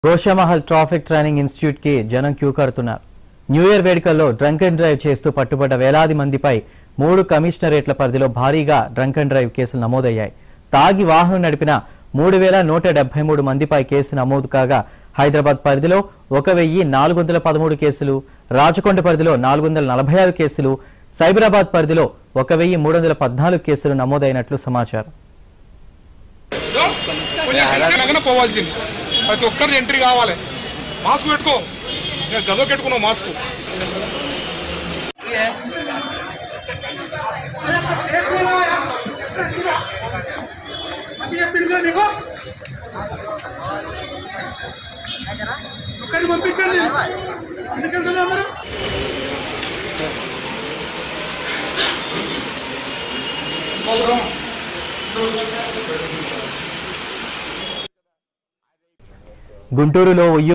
Goshamahal traffic training institute కి జనం queue కడుతున్నారు న్యూ ఇయర్ వేడుకల్లో డ్రంక్ అండ్ డ్రైవ్ చేస్తూ పట్టుబడ్డ వేలాది మందిపై మూడు కమిషనరేట్ల పరిధిలో భారీగా డ్రంక్ అండ్ డ్రైవ్ కేసులు నమోదయ్యాయి తాగి వాహనం నడిపిన మూడు వేల నూట డెబ్బై మూడు మందిపై కేసు నమోదు కాగా హైదరాబాద్ పరిధిలో ఒక వెయ్యి నాలుగు వందల పదమూడు కేసులు రాచకొండ పరిధిలో నాలుగు వందల నలభై ఆరు కేసులు సైబరాబాద్ పరిధిలో ఒక వెయ్యి మూడు వందల పద్నాలుగు కేసులు నమోదైనట్లు సమాచారం కొంచెం కృష్ణనగన పోవాల్సింది ప్రతి ఒక్కరిని ఎంట్రీ కావాలి మాస్క్ పెట్టుకో నేను గదో పెట్టుకున్నావు మాస్క్ మంచి చెప్పింది మీకు ఒక్కరిని పంపించండి ఎందుకు వెళ్తున్నారు అందరూ గుంటూరులో ఉయ్యూరు